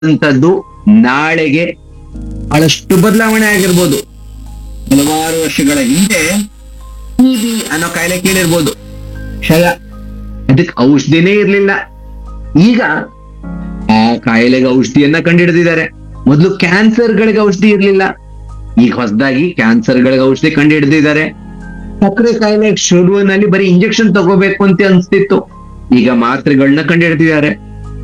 ಅಂತದ್ದು ನಾಳೆಗೆ ಬಹಳಷ್ಟು ಬದಲಾವಣೆ ಆಗಿರ್ಬೋದು ಹಲವಾರು ವರ್ಷಗಳ ಹಿಂದೆ ಟಿಬಿ ಅನ್ನೋ ಕಾಯಿಲೆ ಕೇಳಿರ್ಬೋದು ಕ್ಷಯ ಅದಕ್ಕೆ ಔಷಧಿನೇ ಇರ್ಲಿಲ್ಲ ಈಗ ಆ ಕಾಯಿಲೆಗೆ ಔಷಧಿಯನ್ನ ಕಂಡುಹಿಡಿದಿದ್ದಾರೆ ಮೊದಲು ಕ್ಯಾನ್ಸರ್ಗಳಿಗೆ ಔಷಧಿ ಇರ್ಲಿಲ್ಲ ಈಗ ಹೊಸದಾಗಿ ಕ್ಯಾನ್ಸರ್ಗಳಿಗೆ ಔಷಧಿ ಕಂಡುಹಿಡಿದಿದ್ದಾರೆ ಸಕ್ಕರೆ ಕಾಯಿಲೆ ಶುರುವಿನಲ್ಲಿ ಬರೀ ಇಂಜೆಕ್ಷನ್ ತಗೋಬೇಕು ಅಂತ ಅನ್ಸ್ತಿತ್ತು ಈಗ ಮಾತ್ರೆಗಳನ್ನ ಕಂಡುಹಿಡಿದಿದ್ದಾರೆ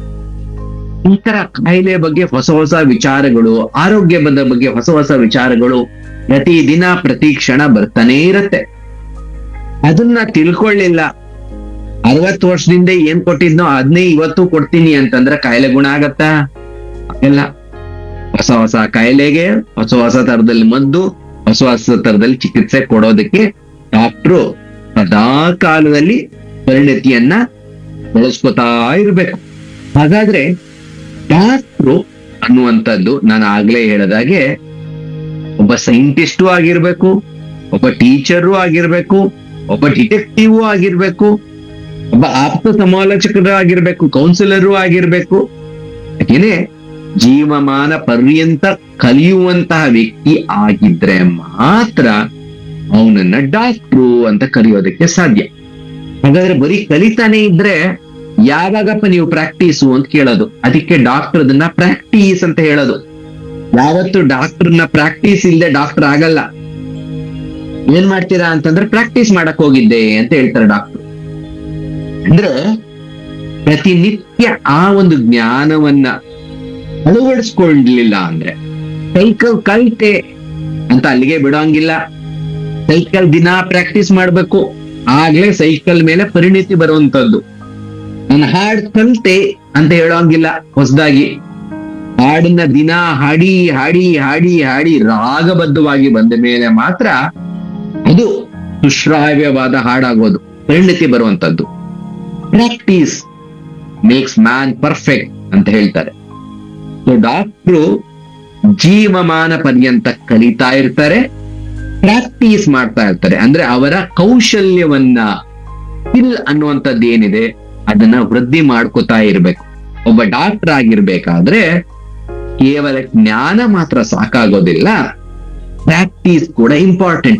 ಈ ತರ ಕಾಯಿಲೆ ಬಗ್ಗೆ ಹೊಸ ಹೊಸ ವಿಚಾರಗಳು ಆರೋಗ್ಯದ ಬಗ್ಗೆ ಹೊಸ ಹೊಸ ವಿಚಾರಗಳು ಪ್ರತಿ ದಿನ ಪ್ರತಿ ಕ್ಷಣ ಬರ್ತಾನೆ ಇರತ್ತೆ ಅದನ್ನ ತಿಳ್ಕೊಳ್ಳಿಲ್ಲ ಅರವತ್ತು ವರ್ಷದಿಂದ ಏನ್ ಕೊಟ್ಟಿದ್ನೋ ಅದನ್ನೇ ಇವತ್ತು ಕೊಡ್ತೀನಿ ಅಂತಂದ್ರೆ ಕಾಯಿಲೆ ಗುಣ ಆಗತ್ತಾ ಇಲ್ಲ ಹೊಸ ಹೊಸ ಕಾಯಿಲೆಗೆ ಹೊಸ ಹೊಸ ತರದಲ್ಲಿ ಮದ್ದು ಹೊಸ ಹೊಸ ತರದಲ್ಲಿ ಚಿಕಿತ್ಸೆ ಕೊಡೋದಕ್ಕೆ ಡಾಕ್ಟ್ರು ಸದಾ ಕಾಲದಲ್ಲಿ ಪರಿಣತಿಯನ್ನ ಬೆಳೆಸ್ಕೊತಾ ಇರ್ಬೇಕು ಹಾಗಾದ್ರೆ ಡಾಕ್ಟ್ರು ಅನ್ನುವಂಥದ್ದು ನಾನು ಆಗ್ಲೇ ಹೇಳಿದಾಗೆ ಒಬ್ಬ ಸೈಂಟಿಸ್ಟು ಆಗಿರ್ಬೇಕು ಒಬ್ಬ ಟೀಚರು ಆಗಿರ್ಬೇಕು ಒಬ್ಬ ಡಿಟೆಕ್ಟಿವ್ ಆಗಿರ್ಬೇಕು ಒಬ್ಬ ಆಪ್ತ ಸಮಾಲೋಚಕರು ಆಗಿರ್ಬೇಕು ಕೌನ್ಸಿಲರು ಆಗಿರ್ಬೇಕು ಯಾಕೆನೆ ಜೀವಮಾನ ಪರ್ಯಂತ ಕಲಿಯುವಂತಹ ವ್ಯಕ್ತಿ ಆಗಿದ್ರೆ ಮಾತ್ರ ಅವನನ್ನ ಡಾಕ್ಟ್ರು ಅಂತ ಕರೆಯೋದಕ್ಕೆ ಸಾಧ್ಯ ಹಾಗಾದ್ರೆ ಬರೀ ಕಲಿತಾನೆ ಇದ್ರೆ ಯಾವಾಗಪ್ಪ ನೀವು ಪ್ರಾಕ್ಟೀಸು ಅಂತ ಕೇಳೋದು ಅದಕ್ಕೆ ಡಾಕ್ಟರ್ ಅದನ್ನ ಪ್ರಾಕ್ಟೀಸ್ ಅಂತ ಹೇಳೋದು ಯಾವತ್ತು ಡಾಕ್ಟರ್ನ ಪ್ರಾಕ್ಟೀಸ್ ಇಲ್ಲದೆ ಡಾಕ್ಟರ್ ಆಗಲ್ಲ ಏನ್ ಮಾಡ್ತೀರಾ ಅಂತಂದ್ರೆ ಪ್ರಾಕ್ಟೀಸ್ ಮಾಡಕ್ ಹೋಗಿದ್ದೆ ಅಂತ ಹೇಳ್ತಾರೆ ಡಾಕ್ಟರ್ ಅಂದ್ರೆ ಪ್ರತಿನಿತ್ಯ ಆ ಒಂದು ಜ್ಞಾನವನ್ನ ಅಳವಡಿಸ್ಕೊಳ್ಳಲಿಲ್ಲ ಅಂದ್ರೆ ಸೈಕಲ್ ಕಲಿತೆ ಅಂತ ಅಲ್ಲಿಗೆ ಬಿಡೋಂಗಿಲ್ಲ ಸೈಕಲ್ ದಿನ ಪ್ರಾಕ್ಟೀಸ್ ಮಾಡ್ಬೇಕು ಆಗ್ಲೇ ಸೈಕಲ್ ಮೇಲೆ ಪರಿಣಿತಿ ಬರುವಂತದ್ದು ನಾನು ಹಾಡ್ ಕಲಿತೆ ಅಂತ ಹೇಳೋಂಗಿಲ್ಲ ಹೊಸದಾಗಿ ಹಾಡನ್ನ ದಿನ ಹಾಡಿ ಹಾಡಿ ಹಾಡಿ ಹಾಡಿ ರಾಗಬದ್ಧವಾಗಿ ಬಂದ ಮೇಲೆ ಮಾತ್ರ ಅದು ಸುಶ್ರಾವ್ಯವಾದ ಹಾಡಾಗೋದು ಪರಿಣತಿ ಬರುವಂತದ್ದು ಪ್ರಾಕ್ಟೀಸ್ ಮೇಕ್ಸ್ ಮ್ಯಾನ್ ಪರ್ಫೆಕ್ಟ್ ಅಂತ ಹೇಳ್ತಾರೆ ಸೊ ಡಾಕ್ಟ್ರು ಜೀವಮಾನ ಪರ್ಯಂತ ಕಲಿತಾ ಇರ್ತಾರೆ ಪ್ರಾಕ್ಟೀಸ್ ಮಾಡ್ತಾ ಇರ್ತಾರೆ ಅಂದ್ರೆ ಅವರ ಕೌಶಲ್ಯವನ್ನ ಸ್ಕಿಲ್ ಅನ್ನುವಂಥದ್ದು ಏನಿದೆ ಅದನ್ನ ವೃದ್ಧಿ ಮಾಡ್ಕೋತಾ ಇರ್ಬೇಕು ಒಬ್ಬ ಡಾಕ್ಟರ್ ಆಗಿರ್ಬೇಕಾದ್ರೆ ಕೇವಲ ಜ್ಞಾನ ಮಾತ್ರ ಸಾಕಾಗೋದಿಲ್ಲ ಪ್ರಾಕ್ಟೀಸ್ ಕೂಡ ಇಂಪಾರ್ಟೆಂಟ್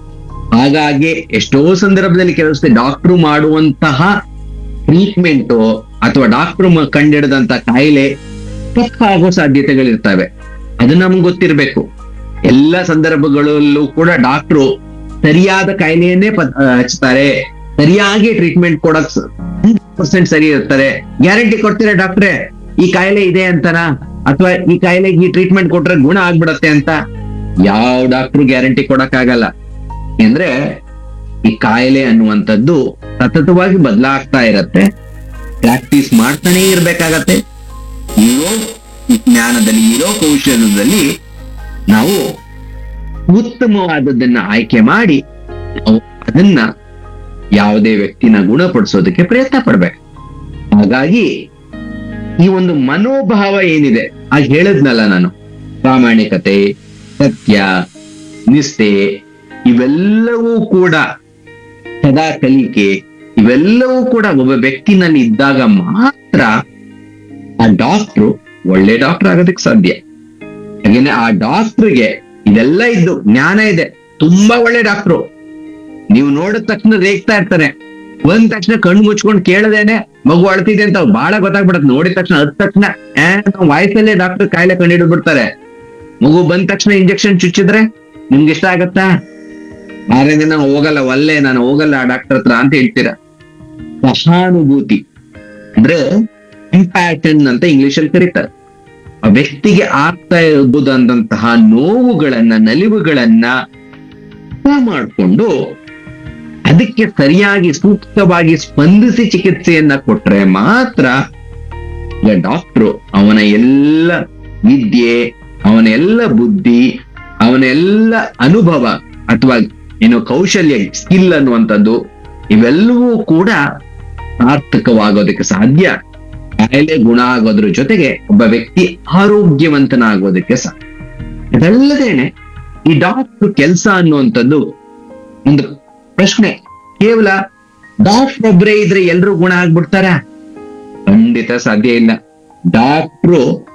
ಹಾಗಾಗಿ ಎಷ್ಟೋ ಸಂದರ್ಭದಲ್ಲಿ ಕೆಲಸ ಡಾಕ್ಟ್ರು ಮಾಡುವಂತಹ ಟ್ರೀಟ್ಮೆಂಟ್ ಅಥವಾ ಡಾಕ್ಟ್ರು ಕಂಡಿಡಿದಂತ ಕಾಯಿಲೆ ತಪ್ಪಾಗೋ ಸಾಧ್ಯತೆಗಳಿರ್ತವೆ ಅದು ನಮ್ಗೆ ಗೊತ್ತಿರ್ಬೇಕು ಎಲ್ಲ ಸಂದರ್ಭಗಳಲ್ಲೂ ಕೂಡ ಡಾಕ್ಟ್ರು ಸರಿಯಾದ ಕಾಯಿಲೆಯನ್ನೇ ಪತ್- ಆ, ಹಚ್ತಾರೆ ಸರಿಯಾಗಿ ಟ್ರೀಟ್ಮೆಂಟ್ ಕೊಡಕ್ ಪರ್ಸೆಂಟ್ ಸರಿ ಇರ್ತಾರೆ ಗ್ಯಾರಂಟಿ ಕೊಡ್ತೀರಾ ಡಾಕ್ಟ್ರೆ ಈ ಕಾಯಿಲೆ ಇದೆ ಅಂತನ ಅಥವಾ ಈ ಕಾಯಿಲೆಗೆ ಈ ಟ್ರೀಟ್ಮೆಂಟ್ ಕೊಟ್ರೆ ಗುಣ ಆಗ್ಬಿಡತ್ತೆ ಅಂತ ಯಾವ ಡಾಕ್ಟ್ರು ಗ್ಯಾರಂಟಿ ಕೊಡಕ್ ಆಗಲ್ಲ ಅಂದ್ರೆ ಈ ಕಾಯಿಲೆ ಅನ್ನುವಂಥದ್ದು ಸತತವಾಗಿ ಬದಲಾಗ್ತಾ ಇರತ್ತೆ ಪ್ರಾಕ್ಟೀಸ್ ಮಾಡ್ತಾನೆ ಇರ್ಬೇಕಾಗತ್ತೆ ಇರೋ ಜ್ಞಾನದಲ್ಲಿ ಇರೋ ಕೌಶಲ್ಯದಲ್ಲಿ ನಾವು ಉತ್ತಮವಾದದ್ದನ್ನ ಆಯ್ಕೆ ಮಾಡಿ ನಾವು ಅದನ್ನ ಯಾವುದೇ ವ್ಯಕ್ತಿನ ಗುಣಪಡಿಸೋದಕ್ಕೆ ಪ್ರಯತ್ನ ಪಡ್ಬೇಕು ಹಾಗಾಗಿ ಈ ಒಂದು ಮನೋಭಾವ ಏನಿದೆ ಆಗ ಹೇಳದ್ನಲ್ಲ ನಾನು ಪ್ರಾಮಾಣಿಕತೆ ಸತ್ಯ ನಿಷ್ಠೆ ಇವೆಲ್ಲವೂ ಕೂಡ ಸದಾ ಕಲಿಕೆ ಇವೆಲ್ಲವೂ ಕೂಡ ಒಬ್ಬ ವ್ಯಕ್ತಿನಲ್ಲಿ ಇದ್ದಾಗ ಮಾತ್ರ ಆ ಡಾಕ್ಟ್ರು ಒಳ್ಳೆ ಡಾಕ್ಟರ್ ಆಗೋದಕ್ಕೆ ಸಾಧ್ಯ ಹಾಗೇನೆ ಆ ಡಾಕ್ಟ್ರಿಗೆ ಇದೆಲ್ಲ ಇದ್ದು ಜ್ಞಾನ ಇದೆ ತುಂಬಾ ಒಳ್ಳೆ ಡಾಕ್ಟ್ರು ನೀವು ನೋಡಿದ ತಕ್ಷಣ ರೇಗ್ತಾ ಇರ್ತಾರೆ ಒಂದ್ ತಕ್ಷಣ ಕಣ್ಣು ಮುಚ್ಕೊಂಡು ಕೇಳದೇನೆ ಮಗು ಅಳ್ತಿದೆ ಅಂತ ಬಹಳ ಗೊತ್ತಾಗ್ಬಿಡತ್ತೆ ನೋಡಿದ ತಕ್ಷಣ ಅದ್ ತಕ್ಷಣ ಆ, ನಮ್ಮ ವಯಸ್ಸಲ್ಲೇ ಡಾಕ್ಟರ್ ಕಾಯಿಲೆ ಕಂಡು ಬಿಡ್ತಾರೆ ಮಗು ಬಂದ ತಕ್ಷಣ ಇಂಜೆಕ್ಷನ್ ಚುಚ್ಚಿದ್ರೆ ನಿಮ್ಗೆ ಇಷ್ಟ ಆಗತ್ತಾ ಮಾರನೇ ದಿನ ಹೋಗಲ್ಲ ಒಲ್ಲೆ ನಾನು ಹೋಗಲ್ಲ ಆ ಡಾಕ್ಟರ್ ಹತ್ರ ಅಂತ ಹೇಳ್ತೀರಾ ಸಹಾನುಭೂತಿ ಅಂದ್ರೆ ಇಂಪ್ಯಾಟನ್ ಅಂತ ಇಂಗ್ಲಿಷ್ ಅಲ್ಲಿ ಕರೀತಾರೆ ಆ ವ್ಯಕ್ತಿಗೆ ಆಗ್ತಾ ಇರಬಹುದಂತಹ ನೋವುಗಳನ್ನ ನಲಿವುಗಳನ್ನ ಅರ್ಥ ಮಾಡ್ಕೊಂಡು ಅದಕ್ಕೆ ಸರಿಯಾಗಿ ಸೂಕ್ತವಾಗಿ ಸ್ಪಂದಿಸಿ ಚಿಕಿತ್ಸೆಯನ್ನ ಕೊಟ್ರೆ ಮಾತ್ರ ಈಗ ಡಾಕ್ಟ್ರು ಅವನ ಎಲ್ಲ ವಿದ್ಯೆ ಅವನ ಎಲ್ಲ ಬುದ್ಧಿ ಅವನ ಎಲ್ಲ ಅನುಭವ ಅಥವಾ ಏನು ಕೌಶಲ್ಯ ಸ್ಕಿಲ್ ಅನ್ನುವಂಥದ್ದು ಇವೆಲ್ಲವೂ ಕೂಡ ಸಾರ್ಥಕವಾಗೋದಕ್ಕೆ ಸಾಧ್ಯ ಕಾಯಿಲೆ ಗುಣ ಆಗೋದ್ರ ಜೊತೆಗೆ ಒಬ್ಬ ವ್ಯಕ್ತಿ ಆರೋಗ್ಯವಂತನಾಗೋದಕ್ಕೆ ಸಾಧ್ಯ ಇದಲ್ಲದೇನೆ ಈ ಡಾಕ್ಟರ್ ಕೆಲಸ ಅನ್ನುವಂಥದ್ದು ಒಂದು ಪ್ರಶ್ನೆ ಕೇವಲ ಡಾಕ್ಟರ್ ಒಬ್ಬರೇ ಇದ್ರೆ ಎಲ್ರೂ ಗುಣ ಆಗ್ಬಿಡ್ತಾರ ಖಂಡಿತ ಸಾಧ್ಯ ಇಲ್ಲ ಡಾಕ್ಟ್ರು